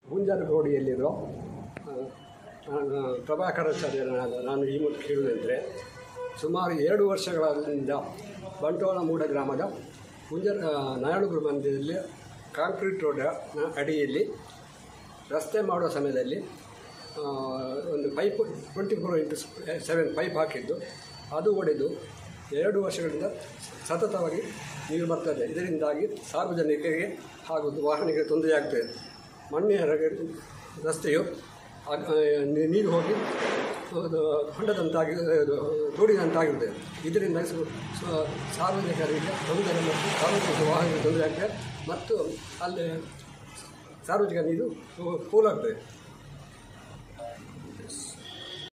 ಹುಂಜನಗೋಡಿಯಲ್ಲಿರೋ ಆ, ನಾನು ಪ್ರಭಾಕರಾಚಾರ್ಯನಾದ ನಾನು ಈ ಮೂಲಕ ಹೇಳುವುದಂದರೆ ಸುಮಾರು ಎರಡು ವರ್ಷಗಳಿಂದ ಬಂಟ್ವಾಳ ಮೂಡ ಗ್ರಾಮದ ಹುಂಜ ನಾರಾಯಣಗುರು ಮಂದಿರದಲ್ಲಿ ಕಾಂಕ್ರೀಟ್ ರೋಡ್ ಅಡಿಯಲ್ಲಿ ರಸ್ತೆ ಮಾಡುವ ಸಮಯದಲ್ಲಿ ಆ, ಒಂದು pipe twenty four into seven pipe ಹಾಕಿದ್ದು ಅದು ಒಡೆದು ಎರಡು ವರ್ಷಗಳಿಂದ ಸತತವಾಗಿ ನೀರು ಬರ್ತದೆ ಇದರಿಂದಾಗಿ ಸಾರ್ವಜನಿಕರಿಗೆ ಹಾಗೂ ವಾಹನಗಳಿಗೆ ತೊಂದರೆಯಾಗ್ತದೆ ಮಣ್ಣಿನ ರ- ರಸ್ತೆಯು ಅಗ್- ಆ, ನೀ- ನೀರು ಹೋಗಿ ಅದು ಹೊಂಡದಂತಾಗಿ ಅದು ತೋಡಿದಂತಾಗಿರುತ್ತದೆ ಇದರಿಂದ ಸು- ಸು- ಸಾರ್ವಜನಿಕರಿಗೆ ತೊಂದರೆ ಮತ್ತು ಸಾರ್ವಜನಿಕ ವಾಹನಗಳಿಗೆ ತೊಂದರೆ ಆಗ್ತದೆ ಮತ್ತು ಅಲ್ಲಿ ಸಾರ್ವಜನಿಕ ನೀರು ಪೋಲಾಗ್ತದೆ